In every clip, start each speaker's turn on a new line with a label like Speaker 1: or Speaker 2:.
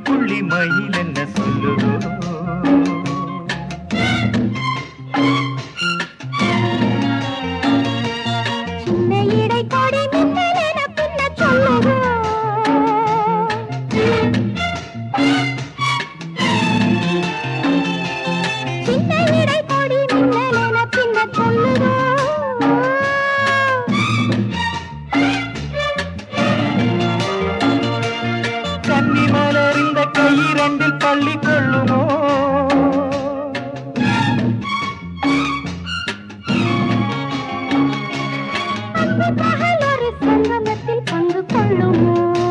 Speaker 1: புள்ளி மயில் என்ன சொல்லுதோ
Speaker 2: சின்ன இடை கொடி மின்னலென பின்ன சொல்லுதோ சின்ன இடை கொடி மின்னலென பின்ன சொல்லுதோ
Speaker 1: கன்னி மலர்ந்த கையிரண்டில் பள்ளி கொள்ளுமோ
Speaker 2: அன்பு பகல் ஒரு சங்கமத்தில் பங்கு கொள்ளுமோ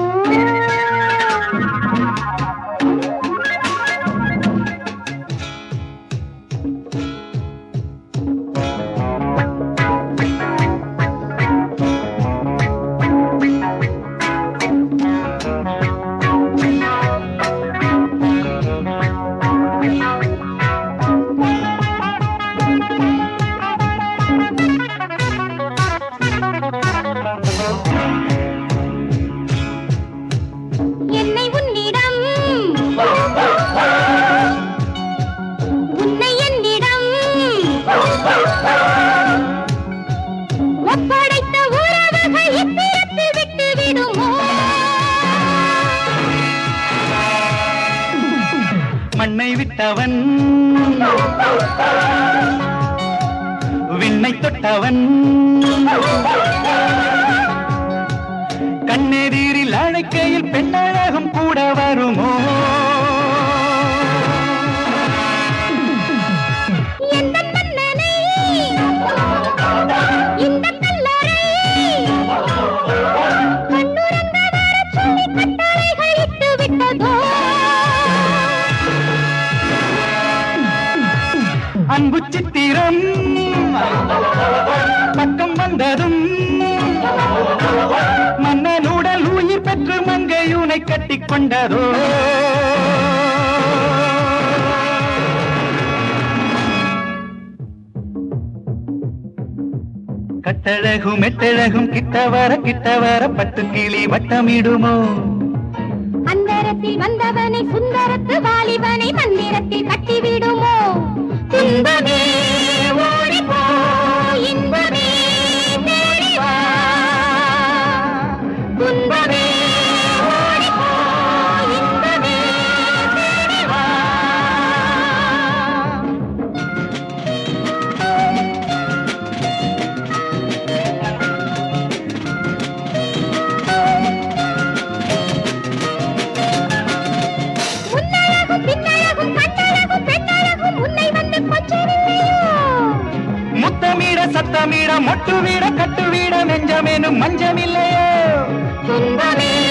Speaker 2: என்னை உன்னிடம் உன்னை என்னிடம் ஒப்படைத்த உறவுகள் இப்பிறத்தில் விட்டு விடுமோ
Speaker 1: மண்ணை விட்டவன் விண்ணை தொட்டவன் கண்ணெதிரில் அழைக்கையில் பெண்ணழகும் கூட வருமோ
Speaker 2: எந்த மன்னனை இந்த கல்லறை கண்ணுறங்க வரச் சொல்லி கட்டளைகள் இட்டு விட்டதோ
Speaker 1: அன்பு சித்திரம் பக்கம் வந்ததும் மன்னனுடல் உயிர் பெற்று மங்கையுனை கட்டிக் கொண்டதோ கட்டழகும் மெட்டழகும் கிட்ட வர கிட்ட வர பட்டு கிளி வட்டமிடுமோ
Speaker 2: அந்தரத்தில் வந்தவனை சுந்தரத்து வாலிபனை மந்திரத்தில் கட்டிவிடுமோ துன்பமே ஓடிப்போ இன்பமே தேடி வா துன்பமே ஓடிப்போ இன்பமே தேடி வா முன்னழகும் பின்னழகும் கண்ணழகும் பெண்ணழகும் உன்னை வந்து கொஞ்சவில்லையோ
Speaker 1: முத்தமிட சத்தமிட மொட்டு வீட கட்டு வீட நெஞ்சமேனும் மஞ்சமில்லையோ
Speaker 2: துன்பமே